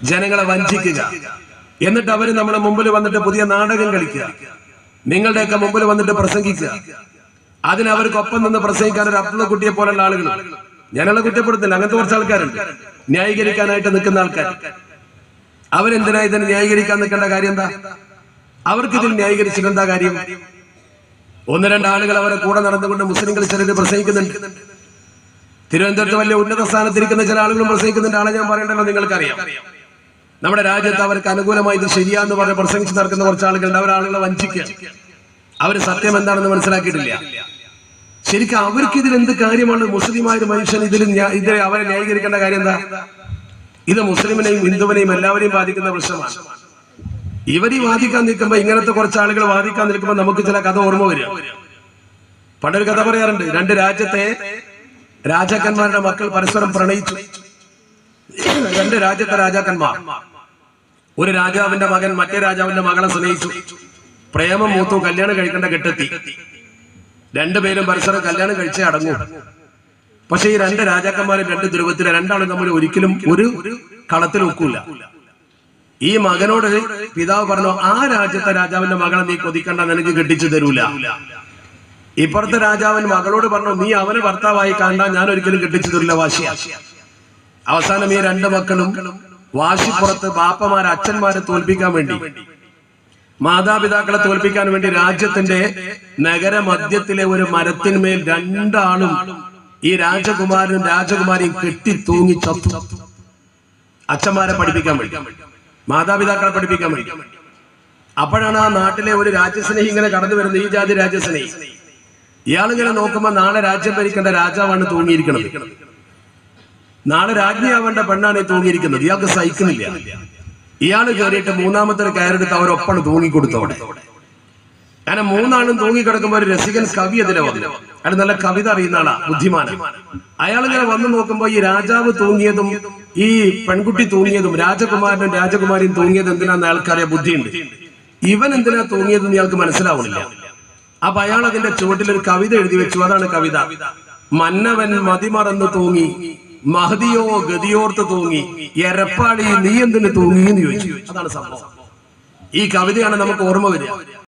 ജനങ്ങളെ വഞ്ചിക്കുക എന്നിട്ട് അവര് നമ്മുടെ മുമ്പിൽ വന്നിട്ട് പുതിയ നാടകം കളിക്കുക നിങ്ങളുടെയൊക്കെ മുമ്പിൽ വന്നിട്ട് പ്രസംഗിക്കുക അതിന് അവർക്കൊപ്പം നിന്ന് പ്രസംഗിക്കാൻ ഒരു അബ്ദുള്ള കുട്ടിയെ പോലുള്ള ആളുകൾ ഞാനുള്ള കുറ്റപ്പെടുത്തില്ല അങ്ങനത്തെ കുറച്ച് ആൾക്കാരുണ്ട് ന്യായീകരിക്കാനായിട്ട് നിൽക്കുന്ന ആൾക്കാർ അവരെന്തിനാ ഇതിന് ന്യായീകരിക്കാൻ നിൽക്കേണ്ട കാര്യം എന്താ അവർക്ക് ഇതിൽ ന്യായീകരിച്ചിട്ട് എന്താ കാര്യം ഒന്ന് രണ്ട് ആളുകൾ അവരെ കൂടെ നടന്നുകൊണ്ട് മുസ്ലിങ്ങൾ ചിലർ പ്രസംഗിക്കുന്നുണ്ട് തിരുവനന്തപുരത്ത് വലിയ ഉന്നത സ്ഥാനത്തിരിക്കുന്ന ചില ആളുകളും പ്രസംഗിക്കുന്നുണ്ട് ആളെ ഞാൻ പറയണ്ടല്ലോ നിങ്ങൾക്കറിയാം നമ്മുടെ രാജ്യത്ത് അവർക്ക് അനുകൂലമായി ഇത് ശരിയാന്ന് പറഞ്ഞ് പ്രസംഗിച്ച് നടക്കുന്ന കുറച്ച് ആളുകളുണ്ട് അവർ ആളുകളെ വഞ്ചിക്കുക അവർ സത്യം എന്താണെന്ന് മനസ്സിലാക്കിയിട്ടില്ല ശരിക്കും അവർക്ക് ഇതിൽ എന്ത് കാര്യമാണ് മുസ്ലിമായ ഒരു മനുഷ്യൻ ഇതിൽ ന്യാ- ഇതിൽ അവരെ ന്യായീകരിക്കേണ്ട കാര്യം എന്താ ഇത് മുസ്ലിമിനെയും ഹിന്ദുവിനെയും എല്ലാവരെയും ബാധിക്കുന്ന പ്രശ്നമാണ് ഇവരീ വാദിക്കാൻ നിൽക്കുമ്പോ ഇങ്ങനത്തെ കുറച്ച് ആളുകൾ വാദിക്കാൻ നിൽക്കുമ്പോ നമുക്ക് ചില കഥ ഓർമ്മ വരും പണ്ടൊരു കഥ പറയാറുണ്ട് രണ്ട് രാജ്യത്തെ രാജാക്കന്മാരുടെ മക്കൾ പരസ്പരം പ്രണയിച്ചു രണ്ട് രാജ്യത്തെ രാജാക്കന്മാർ ഒരു രാജാവിന്റെ മകൻ മറ്റേ രാജാവിന്റെ മകളെ സ്നേഹിച്ചു പ്രേമം മൂത്തു കല്യാണം കഴിക്കേണ്ട കെട്ടെത്തി രണ്ടുപേരും പരസ്പരം കല്യാണം കഴിച്ചേ അടങ്ങൂ പക്ഷെ ഈ രണ്ട് രാജാക്കന്മാരും രണ്ട് ധ്രുവത്തിലെ രണ്ടാളും തമ്മിൽ ഒരിക്കലും ഒരു കളത്തിൽ ഒക്കൂല ഈ മകനോട് പിതാവ് പറഞ്ഞു ആ രാജ്യത്തെ രാജാവിന്റെ മകളെ നീ കൊതിക്കണ്ട നിനക്ക് കെട്ടിച്ചു തരൂല ഇപ്പുറത്തെ രാജാവൻ മകളോട് പറഞ്ഞു നീ അവനെ ഭർത്താവായി കണ്ട ഞാൻ ഒരിക്കലും കെട്ടിച്ചു തരില്ല വാശിയ അവസാനം ഈ രണ്ട് മക്കളും വാശിപ്പുറത്ത് ബാപ്പമാരെ അച്ഛന്മാരെ തോൽപ്പിക്കാൻ വേണ്ടി മാതാപിതാക്കളെ തോൽപ്പിക്കാൻ വേണ്ടി രാജ്യത്തിന്റെ നഗരമധ്യത്തിലെ ഒരു മരത്തിന്മേൽ രണ്ടാളും ഈ രാജകുമാരനും രാജകുമാരിയും കെട്ടി തൂങ്ങി ചത്തു അച്ഛന്മാരെ പഠിപ്പിക്കാൻ വേണ്ടി മാതാപിതാക്കളെ പഠിപ്പിക്കാൻ വേണ്ടി അപ്പോഴാണ് ആ നാട്ടിലെ ഒരു രാജ്യസ്നേഹി ഇങ്ങനെ കടന്നു വരുന്നത് ഈ ജാതി രാജ്യസ്നേഹി ഇയാളിങ്ങനെ നോക്കുമ്പോ നാളെ രാജ്യം ഭരിക്കേണ്ട രാജാവാണ് തൂങ്ങിയിരിക്കുന്നത് നാളെ രാജ്ഞിയാവേണ്ട പെണ്ണാണ് ഈ തൂങ്ങിയിരിക്കുന്നത് ഇയാൾക്ക് സഹിക്കുന്നില്ല ഇയാള് കയറിയിട്ട് മൂന്നാമത്തെ കയറെടുത്ത് അവരൊപ്പാണ് തൂങ്ങിക്കൊടുത്തോടെ അങ്ങനെ മൂന്നാളും തൂങ്ങിക്കിടക്കുമ്പോ ഒരു രസികൻ കവി അതിലെ വന്നു അയാൾ നല്ല കവിത അറിയുന്ന ആളാ ബുദ്ധിമാനം അയാളിങ്ങനെ വന്നു നോക്കുമ്പോ ഈ രാജാവ് തൂങ്ങിയതും ഈ പെൺകുട്ടി തൂങ്ങിയതും രാജകുമാരനും രാജകുമാരിയും തൂങ്ങിയത് എന്തിനാന്ന് അയാൾക്കറിയാം ബുദ്ധിയുണ്ട് ഇവൻ എന്തിനാ തൂങ്ങിയതെന്ന് ഇയാൾക്ക് മനസ്സിലാവുന്നില്ല അപ്പൊ അയാൾ അതിന്റെ ചുവട്ടിൽ ഒരു കവിത എഴുതി വെച്ചു അതാണ് കവിത മന്നവൻ മതിമറന്നു തൂങ്ങി മഹതിയോ ഗതിയോർത്ത് തൂങ്ങി എരപ്പാടി നീ എന്തിന് തൂങ്ങി എന്ന് ചോദിച്ചു അതാണ് സംഭവം ഈ കവിതയാണ് നമുക്ക് ഓർമ്മ വരിക